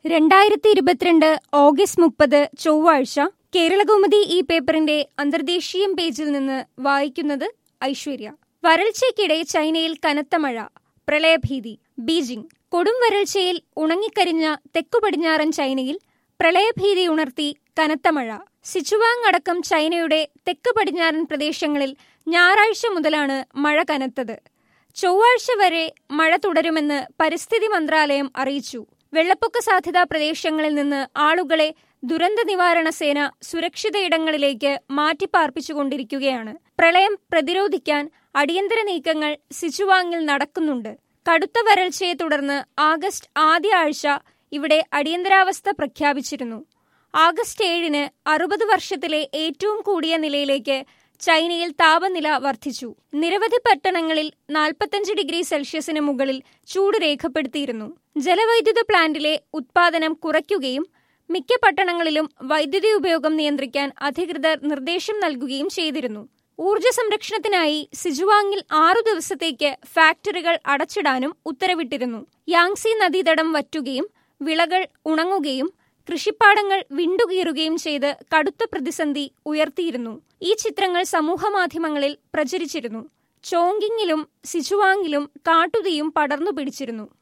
രണ്ടായിരത്തി ഇരുപത്തിരണ്ട് ഓഗസ്റ്റ് മുപ്പത് ചൊവ്വാഴ്ച കേരളകൗമുദി ഈ പേപ്പറിന്റെ അന്തർദേശീയം പേജിൽ നിന്ന് വായിക്കുന്നത് ഐശ്വര്യ വരൾച്ചയ്ക്കിടെ ചൈനയിൽ കനത്ത മഴ പ്രളയഭീതി ബീജിംഗ് കൊടും വരൾച്ചയിൽ ഉണങ്ങിക്കരിഞ്ഞ തെക്കു പടിഞ്ഞാറൻ ചൈനയിൽ പ്രളയഭീതി ഉണർത്തി കനത്ത മഴ സിച്ചുവാങ് അടക്കം ചൈനയുടെ തെക്ക് പടിഞ്ഞാറൻ പ്രദേശങ്ങളിൽ ഞായറാഴ്ച മുതലാണ് മഴ കനത്തത് ചൊവ്വാഴ്ച വരെ മഴ തുടരുമെന്ന് പരിസ്ഥിതി മന്ത്രാലയം അറിയിച്ചു വെള്ളപ്പൊക്ക സാധ്യതാ പ്രദേശങ്ങളിൽ നിന്ന് ആളുകളെ ദുരന്ത നിവാരണ സേന സുരക്ഷിത ഇടങ്ങളിലേക്ക് മാറ്റിപ്പാർപ്പിച്ചുകൊണ്ടിരിക്കുകയാണ് പ്രളയം പ്രതിരോധിക്കാൻ അടിയന്തര നീക്കങ്ങൾ സിച്ചുവാങ്ങിൽ നടക്കുന്നുണ്ട് കടുത്ത വരൾച്ചയെ തുടർന്ന് ആഗസ്റ്റ് ആദ്യ ആഴ്ച ഇവിടെ അടിയന്തരാവസ്ഥ പ്രഖ്യാപിച്ചിരുന്നു ആഗസ്റ്റ് ഏഴിന് അറുപത് വർഷത്തിലെ ഏറ്റവും കൂടിയ നിലയിലേക്ക് ചൈനയിൽ താപനില വർദ്ധിച്ചു നിരവധി പട്ടണങ്ങളിൽ നാൽപ്പത്തഞ്ച് ഡിഗ്രി സെൽഷ്യസിന് മുകളിൽ ചൂട് രേഖപ്പെടുത്തിയിരുന്നു ജലവൈദ്യുത പ്ലാന്റിലെ ഉത്പാദനം കുറയ്ക്കുകയും മിക്ക പട്ടണങ്ങളിലും വൈദ്യുതി ഉപയോഗം നിയന്ത്രിക്കാൻ അധികൃതർ നിർദ്ദേശം നൽകുകയും ചെയ്തിരുന്നു ഊർജ്ജ സംരക്ഷണത്തിനായി സിജുവാങ്ങിൽ ആറു ദിവസത്തേക്ക് ഫാക്ടറികൾ അടച്ചിടാനും ഉത്തരവിട്ടിരുന്നു യാങ്സി നദീതടം വറ്റുകയും വിളകൾ ഉണങ്ങുകയും കൃഷിപ്പാടങ്ങൾ വിണ്ടുകീറുകയും ചെയ്ത് കടുത്ത പ്രതിസന്ധി ഉയർത്തിയിരുന്നു ഈ ചിത്രങ്ങൾ സമൂഹമാധ്യമങ്ങളിൽ പ്രചരിച്ചിരുന്നു ചോങ്കിങ്ങിലും സിച്ചുവാങ്ങിലും കാട്ടുതീയും പടർന്നു പിടിച്ചിരുന്നു